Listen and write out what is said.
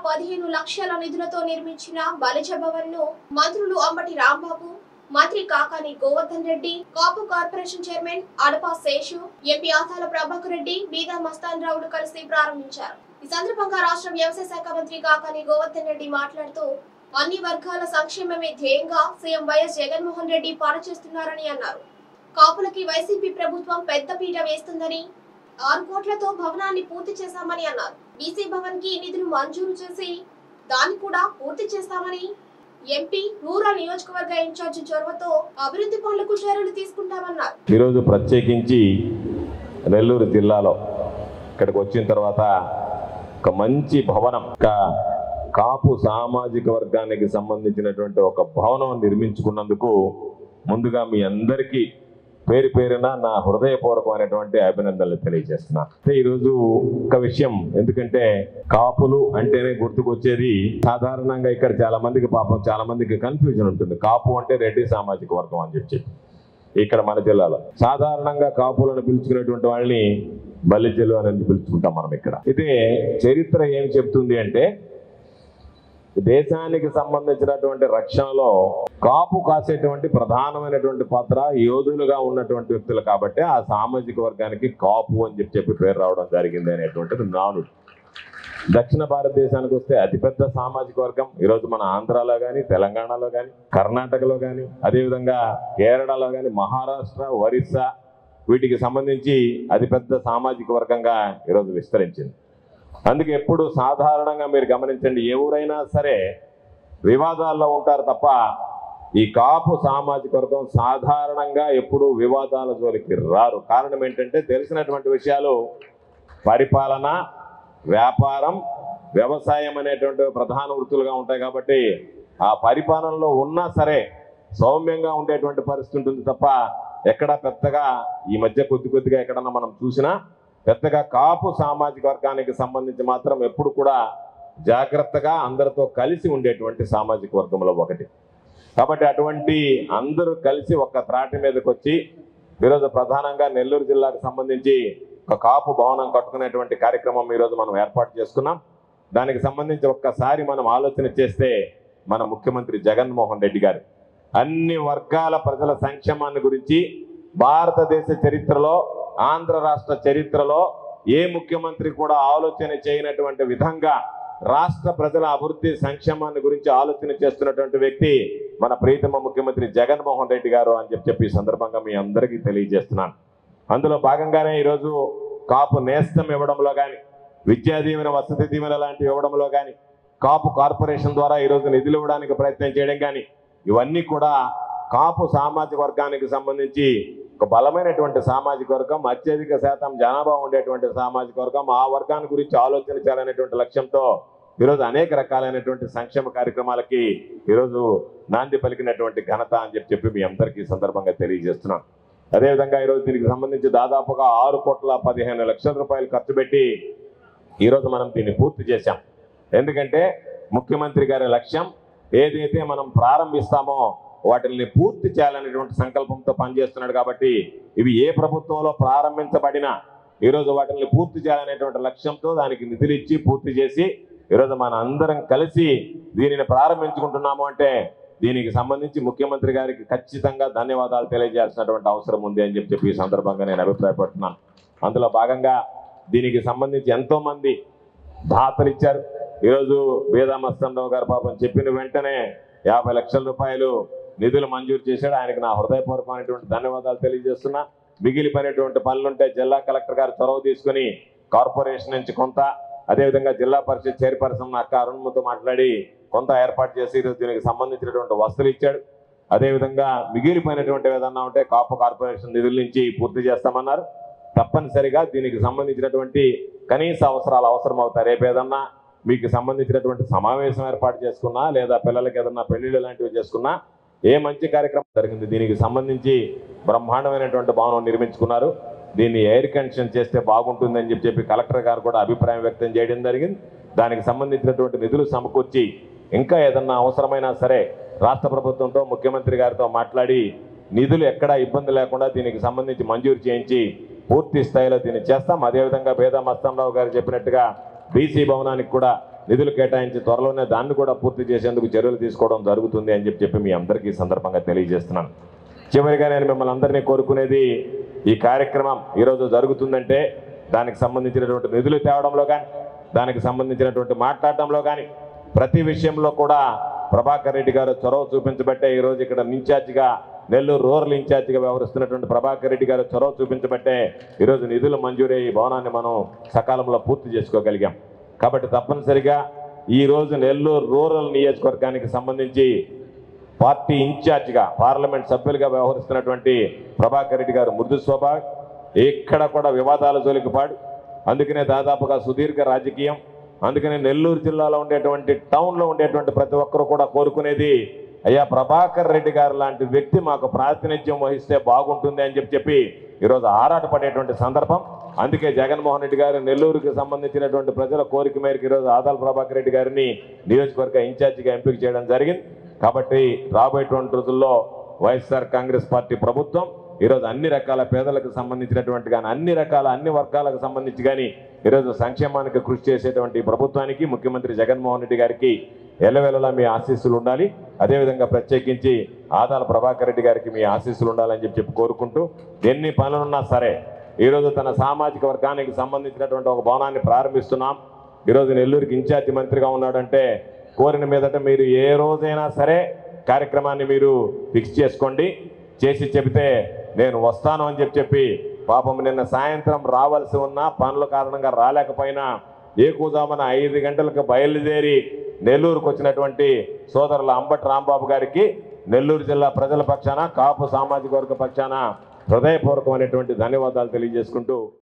పదిహేను లక్షల నిధులతో నిర్మించిన బలిజ భవన్ ను మంత్రులు అంబటి రాంబాబు మంత్రి Kakani Govardhan Reddy Kapu corporation chairman Adapa Seshu MP Adala Prabhakar Reddy Beeda Mastan రావుడు కలిసి ప్రారంభించారు ఈ సందర్భంగా రాష్ట్ర వ్యవసాయ శాఖ మంత్రి కాకాని గోవర్ధన్ రెడ్డి మాట్లాడుతూ అన్ని వర్గాల సంక్షేమమే ధ్యేయంగా సీఎం వైఎస్ జగన్మోహన్ రెడ్డి పనిచేస్తున్నారని అన్నారు కాపులకి వైసీపీ ప్రభుత్వం పెద్ద పీట వేస్తుందని ఆరు కోట్లతో భవనాన్ని పూర్తి చేశామని అన్నారు బీసీ భవన్ కి నిధులు మంజూరు చేసి దాన్ని కూడా పూర్తి చేస్తామని ఎంపీ రూరల్ నియోజకవర్గ ఇన్ఛార్జ్ చొరవతో అభివృద్ధి పనులకు చర్యలు తీసుకుంటామన్నారు ఈరోజు ప్రత్యేకించి నెల్లూరు జిల్లాలో ఇక్కడికి వచ్చిన తర్వాత ఒక మంచి భవనం ఒక కాపు సామాజిక వర్గానికి సంబంధించినటువంటి ఒక భవనం నిర్మించుకున్నందుకు ముందుగా మీ అందరికీ పేరు పేరున నా హృదయపూర్వకమైనటువంటి అభినందనలు తెలియజేస్తున్నా అయితే ఈరోజు ఒక విషయం ఎందుకంటే కాపులు అంటేనే గుర్తుకొచ్చేది సాధారణంగా ఇక్కడ చాలా మందికి పాపం చాలా మందికి కన్ఫ్యూజన్ ఉంటుంది కాపు అంటే రెడ్డి సామాజిక వర్గం అని చెప్పి ఇక్కడ మన జిల్లాలో సాధారణంగా కాపులను పిలుచుకునేటువంటి వాళ్ళని బలిజలు అని పిలుచుకుంటాం మనం ఇక్కడ అయితే చరిత్ర ఏం చెప్తుంది అంటే దేశానికి సంబంధించినటువంటి రక్షణలో కాపు కాసేటువంటి ప్రధానమైనటువంటి పాత్ర యోధులుగా ఉన్నటువంటి వ్యక్తులు కాబట్టి ఆ సామాజిక వర్గానికి కాపు అని చెప్పి చెప్పి పేరు రావడం జరిగింది అనేటువంటిది నానుడు దక్షిణ భారతదేశానికి వస్తే అతిపెద్ద సామాజిక వర్గం ఈరోజు మన ఆంధ్రాలో కానీ తెలంగాణలో కానీ కర్ణాటకలో కానీ అదేవిధంగా కేరళలో కానీ మహారాష్ట్ర ఒరిస్సా వీటికి సంబంధించి అతిపెద్ద సామాజిక వర్గంగా ఈరోజు విస్తరించింది అందుకే ఎప్పుడు సాధారణంగా మీరు గమనించండి ఎవరైనా సరే వివాదాల్లో ఉంటారు తప్ప ఈ కాపు సామాజిక వర్గం సాధారణంగా ఎప్పుడు వివాదాల జోలికి రారు కారణం ఏంటంటే తెలిసినటువంటి విషయాలు పరిపాలన వ్యాపారం వ్యవసాయం అనేటువంటి ప్రధాన వృత్తులుగా ఉంటాయి కాబట్టి ఆ పరిపాలనలో ఉన్నా సరే సౌమ్యంగా ఉండేటువంటి పరిస్థితి ఉంటుంది తప్ప ఎక్కడ పెద్దగా ఈ మధ్య కొద్ది కొద్దిగా ఎక్కడన్నా మనం చూసినా పెద్దగా కాపు సామాజిక వర్గానికి సంబంధించి మాత్రం ఎప్పుడు కూడా జాగ్రత్తగా అందరితో కలిసి ఉండేటువంటి సామాజిక వర్గంలో ఒకటి కాబట్టి అటువంటి అందరూ కలిసి ఒక త్రాటి మీదకి వచ్చి ఈరోజు ప్రధానంగా నెల్లూరు జిల్లాకు సంబంధించి ఒక కాపు భవనం కట్టుకునేటువంటి కార్యక్రమం ఈరోజు మనం ఏర్పాటు చేసుకున్నాం దానికి సంబంధించి ఒక్కసారి మనం ఆలోచన చేస్తే మన ముఖ్యమంత్రి జగన్మోహన్ రెడ్డి గారు అన్ని వర్గాల ప్రజల సంక్షేమాన్ని గురించి భారతదేశ చరిత్రలో ఆంధ్ర రాష్ట్ర చరిత్రలో ఏ ముఖ్యమంత్రి కూడా ఆలోచన చేయనటువంటి విధంగా రాష్ట్ర ప్రజల అభివృద్ధి సంక్షేమాన్ని గురించి ఆలోచన చేస్తున్నటువంటి వ్యక్తి మన ప్రీతమ ముఖ్యమంత్రి జగన్మోహన్ రెడ్డి గారు అని చెప్పి చెప్పి ఈ సందర్భంగా మీ అందరికీ తెలియజేస్తున్నాను అందులో భాగంగానే ఈరోజు కాపు నేస్తం ఇవ్వడంలో కానీ విద్యా దీవెన వసతి దీవెన లాంటివి ఇవ్వడంలో కానీ కాపు కార్పొరేషన్ ద్వారా ఈరోజు నిధులు ఇవ్వడానికి ప్రయత్నం చేయడం కానీ ఇవన్నీ కూడా కాపు సామాజిక వర్గానికి సంబంధించి ఒక బలమైనటువంటి సామాజిక వర్గం అత్యధిక శాతం జనాభా ఉండేటువంటి సామాజిక వర్గం ఆ వర్గాన్ని గురించి ఆలోచన చేయాలనేటువంటి లక్ష్యంతో ఈరోజు అనేక రకాలైనటువంటి సంక్షేమ కార్యక్రమాలకి ఈరోజు నాంది పలికినటువంటి ఘనత అని చెప్పి చెప్పి మీ అందరికీ ఈ సందర్భంగా తెలియజేస్తున్నాం అదేవిధంగా ఈరోజు దీనికి సంబంధించి దాదాపుగా ఆరు కోట్ల పదిహేను లక్షల రూపాయలు ఖర్చు పెట్టి ఈరోజు మనం దీన్ని పూర్తి చేశాం ఎందుకంటే ముఖ్యమంత్రి గారి లక్ష్యం ఏదైతే మనం ప్రారంభిస్తామో వాటిని పూర్తి చేయాలనేటువంటి సంకల్పంతో పనిచేస్తున్నాడు కాబట్టి ఇవి ఏ ప్రభుత్వంలో ప్రారంభించబడినా ఈరోజు వాటిని పూర్తి చేయాలనేటువంటి లక్ష్యంతో దానికి నిధులు ఇచ్చి పూర్తి చేసి ఈరోజు మన అందరం కలిసి దీనిని ప్రారంభించుకుంటున్నాము అంటే దీనికి సంబంధించి ముఖ్యమంత్రి గారికి ఖచ్చితంగా ధన్యవాదాలు తెలియజేయాల్సినటువంటి అవసరం ఉంది అని చెప్పి చెప్పి ఈ సందర్భంగా నేను అభిప్రాయపడుతున్నాను అందులో భాగంగా దీనికి సంబంధించి ఎంతో మంది దాతలు ఇచ్చారు ఈరోజు వేదా మస్తానరావు గారు పాపం చెప్పిన వెంటనే యాభై లక్షల రూపాయలు నిధులు మంజూరు చేశాడు ఆయనకు నా హృదయపూర్వకమైనటువంటి ధన్యవాదాలు తెలియజేస్తున్నా మిగిలిపోయినటువంటి పనులుంటే జిల్లా కలెక్టర్ గారు చొరవ తీసుకుని కార్పొరేషన్ నుంచి కొంత అదేవిధంగా జిల్లా పరిషత్ చైర్పర్సన్ అక్క అరుణ్మతో మాట్లాడి కొంత ఏర్పాటు చేసి ఈరోజు దీనికి సంబంధించినటువంటి వస్తువులు ఇచ్చాడు అదేవిధంగా మిగిలిపోయినటువంటి ఏదన్నా ఉంటే కాపు కార్పొరేషన్ నిధుల నుంచి పూర్తి చేస్తామన్నారు తప్పనిసరిగా దీనికి సంబంధించినటువంటి కనీస అవసరాలు అవసరం అవుతాయి రేపు ఏదన్నా మీకు సంబంధించినటువంటి సమావేశం ఏర్పాటు చేసుకున్నా లేదా పిల్లలకి ఏదన్నా పెళ్లిళ్ళు లాంటివి చేసుకున్నా ఏ మంచి కార్యక్రమం జరిగింది దీనికి సంబంధించి బ్రహ్మాండమైనటువంటి భవనం నిర్మించుకున్నారు దీన్ని ఎయిర్ కండిషన్ చేస్తే బాగుంటుందని చెప్పి చెప్పి కలెక్టర్ గారు కూడా అభిప్రాయం వ్యక్తం చేయడం జరిగింది దానికి సంబంధించినటువంటి నిధులు సమకూర్చి ఇంకా ఏదన్నా అవసరమైనా సరే రాష్ట్ర ప్రభుత్వంతో ముఖ్యమంత్రి గారితో మాట్లాడి నిధులు ఎక్కడా ఇబ్బంది లేకుండా దీనికి సంబంధించి మంజూరు చేయించి పూర్తి స్థాయిలో దీన్ని చేస్తాం అదేవిధంగా పేద మస్తానరావు గారు చెప్పినట్టుగా బీసీ భవనానికి కూడా నిధులు కేటాయించి త్వరలోనే దాన్ని కూడా పూర్తి చేసేందుకు చర్యలు తీసుకోవడం జరుగుతుంది అని చెప్పి చెప్పి మీ అందరికీ ఈ సందర్భంగా తెలియజేస్తున్నాను చివరిగా నేను మిమ్మల్ని అందరినీ కోరుకునేది ఈ కార్యక్రమం ఈరోజు జరుగుతుందంటే దానికి సంబంధించినటువంటి నిధులు తేవడంలో కానీ దానికి సంబంధించినటువంటి మాట్లాడడంలో కానీ ప్రతి విషయంలో కూడా ప్రభాకర్ రెడ్డి గారు చొరవ చూపించబట్టే ఈరోజు ఇక్కడ ఇన్ఛార్జిగా నెల్లూరు రూరల్ ఇన్ఛార్జిగా వ్యవహరిస్తున్నటువంటి ప్రభాకర్ రెడ్డి గారు చొరవ చూపించబట్టే ఈరోజు నిధులు మంజూరై ఈ భవనాన్ని మనం సకాలంలో పూర్తి చేసుకోగలిగాం కాబట్టి తప్పనిసరిగా ఈరోజు నెల్లూరు రూరల్ నియోజకవర్గానికి సంబంధించి పార్టీ ఇన్ఛార్జిగా పార్లమెంట్ సభ్యులుగా వ్యవహరిస్తున్నటువంటి ప్రభాకర్ రెడ్డి గారు మృదు స్వభావ ఎక్కడ కూడా వివాదాల జోలికి పాడు అందుకనే దాదాపుగా సుదీర్ఘ రాజకీయం అందుకనే నెల్లూరు జిల్లాలో ఉండేటువంటి టౌన్లో ఉండేటువంటి ప్రతి ఒక్కరూ కూడా కోరుకునేది అయ్యా ప్రభాకర్ రెడ్డి గారు లాంటి వ్యక్తి మాకు ప్రాతినిధ్యం వహిస్తే బాగుంటుంది అని చెప్పి చెప్పి ఈరోజు ఆరాటపడేటువంటి సందర్భం అందుకే జగన్మోహన్ రెడ్డి గారు నెల్లూరుకి సంబంధించినటువంటి ప్రజల కోరిక మేరకు ఈరోజు ఆదాల ప్రభాకర్ రెడ్డి గారిని నియోజకవర్గ ఇన్ఛార్జిగా ఎంపిక చేయడం జరిగింది కాబట్టి రాబోయేటువంటి రోజుల్లో వైఎస్ఆర్ కాంగ్రెస్ పార్టీ ప్రభుత్వం ఈరోజు అన్ని రకాల పేదలకు సంబంధించినటువంటి కానీ అన్ని రకాల అన్ని వర్గాలకు సంబంధించి కానీ ఈరోజు సంక్షేమానికి కృషి చేసేటువంటి ఈ ప్రభుత్వానికి ముఖ్యమంత్రి జగన్మోహన్ రెడ్డి గారికి ఎల్లవేళలా మీ ఆశీస్సులు ఉండాలి అదేవిధంగా ప్రత్యేకించి ఆదాల ప్రభాకర్ రెడ్డి గారికి మీ ఆశీస్సులు ఉండాలని చెప్పి చెప్పి కోరుకుంటూ ఎన్ని పనులున్నా సరే ఈరోజు తన సామాజిక వర్గానికి సంబంధించినటువంటి ఒక భవనాన్ని ప్రారంభిస్తున్నాం ఈరోజు నెల్లూరుకి ఇన్ఛార్జి మంత్రిగా ఉన్నాడంటే కోరిన మీదట మీరు ఏ రోజైనా సరే కార్యక్రమాన్ని మీరు ఫిక్స్ చేసుకోండి చేసి చెబితే నేను వస్తాను అని చెప్పి చెప్పి పాపం నిన్న సాయంత్రం రావాల్సి ఉన్న పనుల కారణంగా రాలేకపోయినా ఏకూజామన ఐదు గంటలకు బయలుదేరి నెల్లూరుకు వచ్చినటువంటి సోదరుల అంబటి రాంబాబు గారికి నెల్లూరు జిల్లా ప్రజల పక్షాన కాపు సామాజిక వర్గ పక్షాన హృదయపూర్వకమైనటువంటి ధన్యవాదాలు తెలియజేసుకుంటూ